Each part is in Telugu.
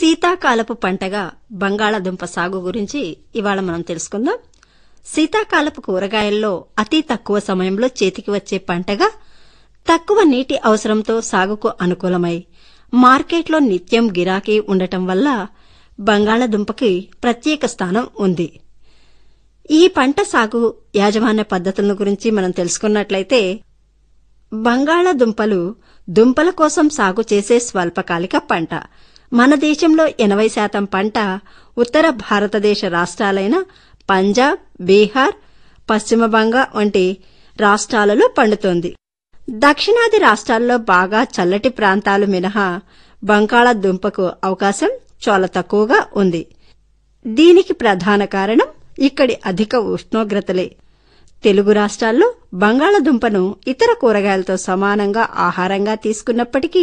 శీతాకాలపు పంటగా బంగాళాదుంప సాగు గురించి ఇవాళ మనం తెలుసుకుందాం శీతాకాలపు కూరగాయల్లో అతి తక్కువ సమయంలో చేతికి వచ్చే పంటగా తక్కువ నీటి అవసరంతో సాగుకు అనుకూలమై మార్కెట్లో నిత్యం గిరాకీ ఉండటం వల్ల బంగాళాదుంపకి ప్రత్యేక స్థానం ఉంది ఈ పంట సాగు యాజమాన్య పద్ధతుల గురించి మనం తెలుసుకున్నట్లయితే బంగాళాదుంపలు దుంపల కోసం సాగు చేసే స్వల్పకాలిక పంట మన దేశంలో ఎనభై శాతం పంట ఉత్తర భారతదేశ రాష్ట్రాలైన పంజాబ్ బీహార్ పశ్చిమ బంగా వంటి రాష్ట్రాలలో పండుతోంది దక్షిణాది రాష్ట్రాల్లో బాగా చల్లటి ప్రాంతాలు మినహా బంగాళాదుంపకు అవకాశం చాలా తక్కువగా ఉంది దీనికి ప్రధాన కారణం ఇక్కడి అధిక ఉష్ణోగ్రతలే తెలుగు రాష్ట్రాల్లో బంగాళదుంపను ఇతర కూరగాయలతో సమానంగా ఆహారంగా తీసుకున్నప్పటికీ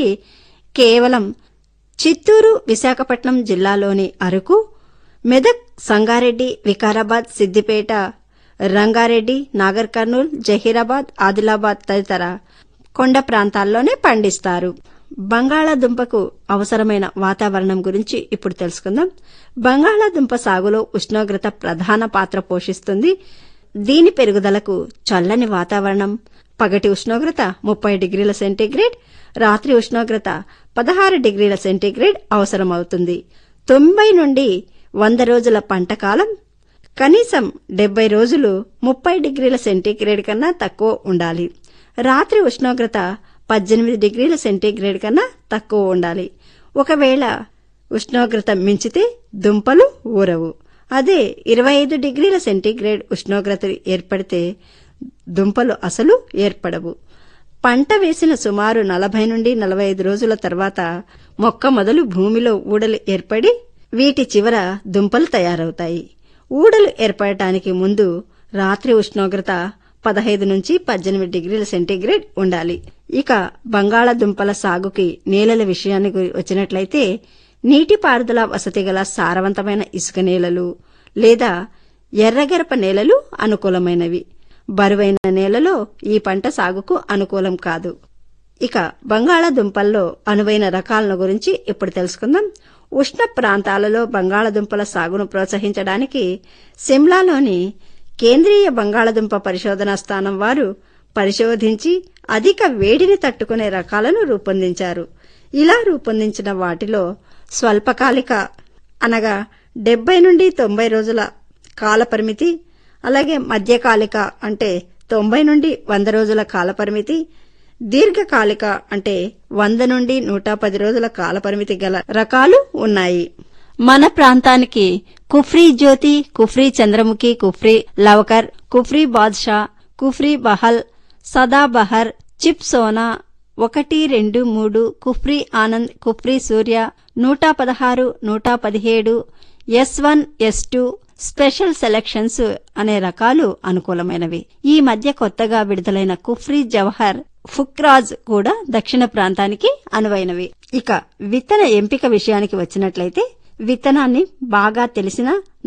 కేవలం చిత్తూరు విశాఖపట్నం జిల్లాలోని అరకు మెదక్ సంగారెడ్డి వికారాబాద్ సిద్దిపేట రంగారెడ్డి నాగర్ కర్నూల్ జహీరాబాద్ ఆదిలాబాద్ తదితర కొండ ప్రాంతాల్లోనే పండిస్తారు బంగాళాదుంపకు అవసరమైన వాతావరణం గురించి ఇప్పుడు తెలుసుకుందాం బంగాళాదుంప సాగులో ఉష్ణోగ్రత ప్రధాన పాత్ర పోషిస్తుంది దీని పెరుగుదలకు చల్లని వాతావరణం పగటి ఉష్ణోగ్రత ముప్పై డిగ్రీల సెంటీగ్రేడ్ రాత్రి ఉష్ణోగ్రత పదహారు డిగ్రీల సెంటీగ్రేడ్ అవసరమవుతుంది తొంభై నుండి వంద రోజుల పంటకాలం కనీసం డెబ్బై రోజులు ముప్పై డిగ్రీల సెంటీగ్రేడ్ కన్నా తక్కువ ఉండాలి రాత్రి ఉష్ణోగ్రత పద్దెనిమిది డిగ్రీల సెంటీగ్రేడ్ కన్నా తక్కువ ఉండాలి ఒకవేళ ఉష్ణోగ్రత మించితే దుంపలు ఊరవు అదే ఇరవై ఐదు డిగ్రీల సెంటీగ్రేడ్ ఉష్ణోగ్రత ఏర్పడితే దుంపలు అసలు ఏర్పడవు పంట వేసిన సుమారు నలభై నుండి నలభై ఐదు రోజుల తర్వాత మొక్క మొదలు భూమిలో ఊడలు ఏర్పడి వీటి చివర దుంపలు తయారవుతాయి ఊడలు ఏర్పడటానికి ముందు రాత్రి ఉష్ణోగ్రత పదహైదు నుంచి పద్దెనిమిది డిగ్రీల సెంటీగ్రేడ్ ఉండాలి ఇక బంగాళాదుంపల సాగుకి నేలల విషయానికి వచ్చినట్లయితే నీటిపారుదల వసతి గల సారవంతమైన ఇసుక నేలలు లేదా ఎర్రగరప నేలలు అనుకూలమైనవి బరువైన నేలలో ఈ పంట సాగుకు అనుకూలం కాదు ఇక బంగాళాదుంపల్లో అనువైన రకాలను గురించి ఇప్పుడు తెలుసుకుందాం ఉష్ణ ప్రాంతాలలో బంగాళాదుంపల సాగును ప్రోత్సహించడానికి సిమ్లాలోని కేంద్రీయ బంగాళాదుంప పరిశోధనా స్థానం వారు పరిశోధించి అధిక వేడిని తట్టుకునే రకాలను రూపొందించారు ఇలా రూపొందించిన వాటిలో స్వల్పకాలిక అనగా డెబ్బై నుండి తొంభై రోజుల కాలపరిమితి అలాగే మధ్యకాలిక అంటే తొంభై నుండి వంద రోజుల కాలపరిమితి దీర్ఘకాలిక అంటే వంద నుండి నూట పది రోజుల కాలపరిమితి గల రకాలు ఉన్నాయి మన ప్రాంతానికి కుఫ్రీ జ్యోతి కుఫ్రీ చంద్రముఖి కుఫ్రీ లవకర్ కుఫ్రీ బాద్షా కుఫ్రీ బహల్ సదాబహర్ చిప్ సోనా ఒకటి రెండు మూడు కుఫ్రీ ఆనంద్ కుఫ్రీ సూర్య నూట పదహారు నూట పదిహేడు S one S two special selections అనే రకాలు అనుకూలమైనవి ఈ మధ్య కొత్తగా విడుదలైన కుఫ్రీ జవహర్ ఫుక్రాజ్ కూడా దక్షిణ ప్రాంతానికి అనువైనవి ఇక విత్తన ఎంపిక విషయానికి వచ్చినట్లయితే విత్తనాన్ని బాగా తెలిసిన